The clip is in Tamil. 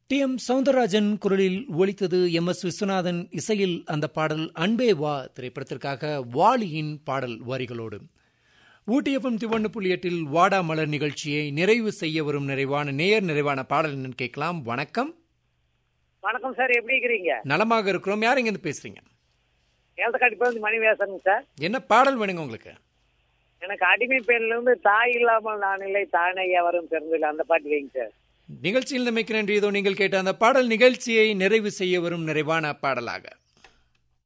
டி எம் சவுந்தரராஜன் குரலில் ஒலித்தது எம் எஸ் விஸ்வநாதன் இசையில் அந்த பாடல் அன்பே வா திரைப்படத்திற்காக வாலியின் பாடல் வரிகளோடு ஊட்டி எஃப்எம் திவண்ணு புள்ளி எட்டில் வாடா மலர் நிகழ்ச்சியை நிறைவு செய்ய வரும் நிறைவான நேர் நிறைவான பாடல் என்னன்னு கேட்கலாம் வணக்கம் வணக்கம் சார் எப்படி இருக்கிறீங்க நலமாக இருக்கிறோம் யார் இருந்து பேசுறீங்க ஏலக்காட்டி வந்து மணி பேசுறேங்க சார் என்ன பாடல் வேணுங்க உங்களுக்கு எனக்கு அடிமை பெண்ல இருந்து தாய் இல்லாமல் நான் இல்லை தானே வரும் பிறந்தில்லை அந்த பாட்டு வைங்க சார் நிகழ்ச்சியில் நம்பிக்கை நன்றி இதோ நீங்கள் கேட்ட அந்த பாடல் நிகழ்ச்சியை நிறைவு செய்ய வரும் நிறைவான பாடலாக